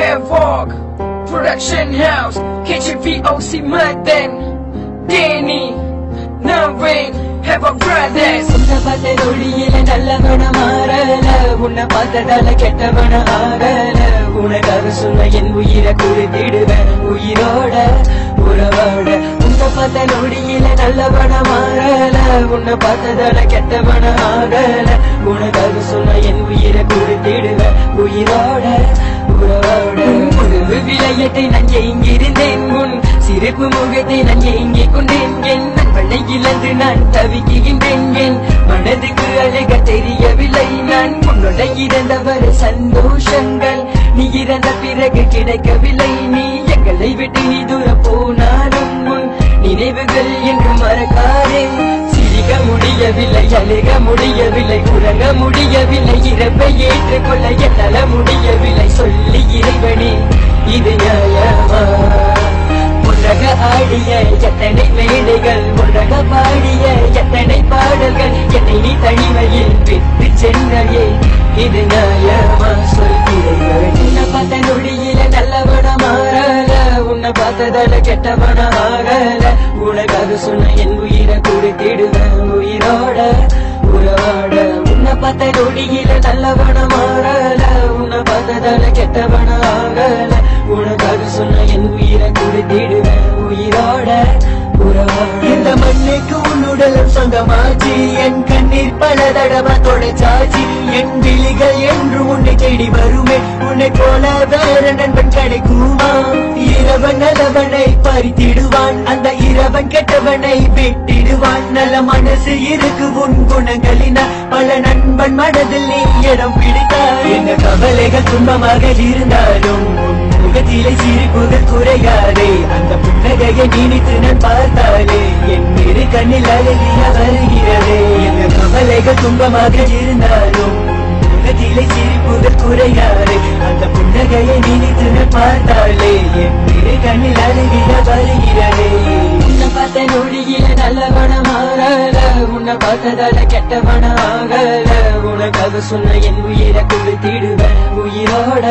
Havoc Production House KGVOC Madan Danny Naveen Havoc Brothers உன்னை பார்த்த நொடியில நல்லவன மாறல உன்னை பார்த்ததால கெட்டவன ஆகல உனக்காக சொன்ன என் உயிரை கொடுத்திடுவேன் உயிரோட உறவோட உன்னை பார்த்த நொடியில நல்லவன மாறல உன்னை பார்த்ததால கெட்டவன ஆகல உனக்காக சொன்ன என் உயிரை கொடுத்திடுவேன் உயிரோட உறவோட உணவு விளையத்தை நான் எங்கிருந்தேன் உன் சிரிப்பு முகத்தை நான் எங்கே கொண்டேன் என் நண்பனை இழந்து நான் தவிக்கின்றேன் என் மனதுக்கு அழக தெரியவில்லை நான் உன்னோட இறந்தவர் சந்தோஷங்கள் நீ இறந்த பிறகு கிடைக்கவில்லை நீ எங்களை விட்டு நீ தூரம் போனாலும் உன் நினைவுகள் என்று மறக்காதே சிரிக்க முடியவில்லை அழுக முடியவில்லை உறங்க முடியவில்லை இறப்பை ஏற்றுக்கொள்ள என்னால முடியவில்லை சொல்லி இறைவனே இது நியாயமா உலக ஆடிய எத்தனை மேடைகள் உலக பாடிய எத்தனை பாடல்கள் என்னை நீ தனிமையில் விட்டு சென்றையே இது நியாயமா சொல்கிறேன் உன்னை பார்த்த நொடியில நல்லவன மாறல உன்னை பார்த்ததால கெட்டவன ஆகல உனக்காக சொன்ன என் உயிரை கொடுத்திடுவேன் உயிரோட உறவாட உன்னை பார்த்த நொடியில நல்லவன மாறல உன்னை பார்த்ததால கெட்டவன ஆகல உனக்காக சொன்ன என் உயிரை கொடுத்திடுவேன் உயிரோட உறவாட இந்த மண்ணுக்கு உன்னுடலும் சொந்தமாச்சு என் கண்ணீர் பல தடவை தொலைச்சாச்சு என் விழிகள் என்று உன்னை தேடி வருமே உன்னை போல வேற நண்பன் கிடைக்குமா இரவன் நல்லவனை பறித்திடுவான் அந்த இரவன் கெட்டவனை விட்டிடுவான் நல்ல மனசு இருக்கு உன் குணங்களினால் பல நண்பன் மனதில் நீ இடம் பிடித்தாய் என்ன கவலைகள் துன்பமாக இருந்தாலும் உன் முகத்திலே சிரிப்புகள் குறையாதே அந்த புன்னகையை நினைத்து நான் பார்த்தாலே என் இரு கண்ணில் அழகிய வருகிறதே என்ன கவலைகள் துன்பமாக இருந்தாலும் உன் முகத்திலே சிரிப்புகள் குறையாதே அந்த புன்னகையை நினைத்து நான் பார்த்தாலே என் இரு கண்ணில் அழகிய வருகிறதே உன்னை பார்த்த நொடியில நல்லவன மாறல உன்னை பார்த்ததால கெட்டவன ஆகல உனக்காக சொன்ன என் உயிரை கொடுத்திடுவேன் உயிரோட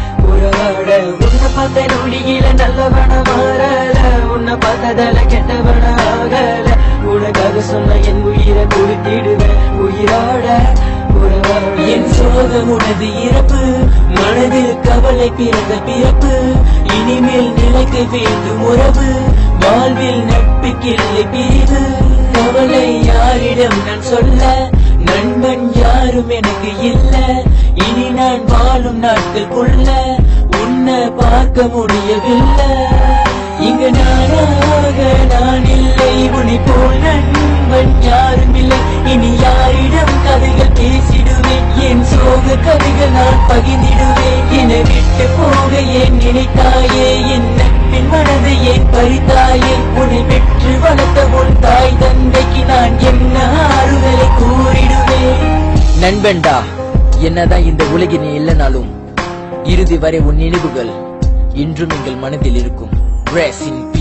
உறவோட உன்னை பார்த்த நொடியில நல்லவன மாறல உன்னை பார்த்ததால கெட்டவன ஆகல உனக்காக சொன்ன என் உயிரை கொடுத்திடுவேன் உயிரோட உறவோட என் சோகம் உனது இறப்பு மனதில் கவலை பிறந்த பிறப்பு இனிமேல் நிலைக்க வேண்டும் உறவு வாழ்வில் நட்புக்கில்லை பிரிவு கவலை யாரிடம் நான் சொல்ல நண்பன் யாரும் எனக்கு இல்ல இனி நான் வாழும் நாட்கள் கொள்ள உன்னை பார்க்க முடியவில்லை இங்கு நானாக நான் இல்லை உன்னை போல் நண்பன் யாரும் இல்லை இனி யாரிடம் கதைகள் பேசிடுவேன் என் சோக கதைகள் நான் பகிர்ந்திடுவேன் என்னை விட்டு போக ஏன் நினைத்தாயே என் நட்பின் மனதை ஏன் பறித்தாயே உன்னை பெற்று வளர்த்த உன் தாய் தந்தைக்கு நான் என்ன ஆறுதலை கூறிடுவேன் நண்பன்டா என்னதான் இந்த உலகில் நீ இல்லைனாலும் இறுதி வரை உன் நினைவுகள் இன்றும் எங்கள் மனதில் இருக்கும் Rest in peace.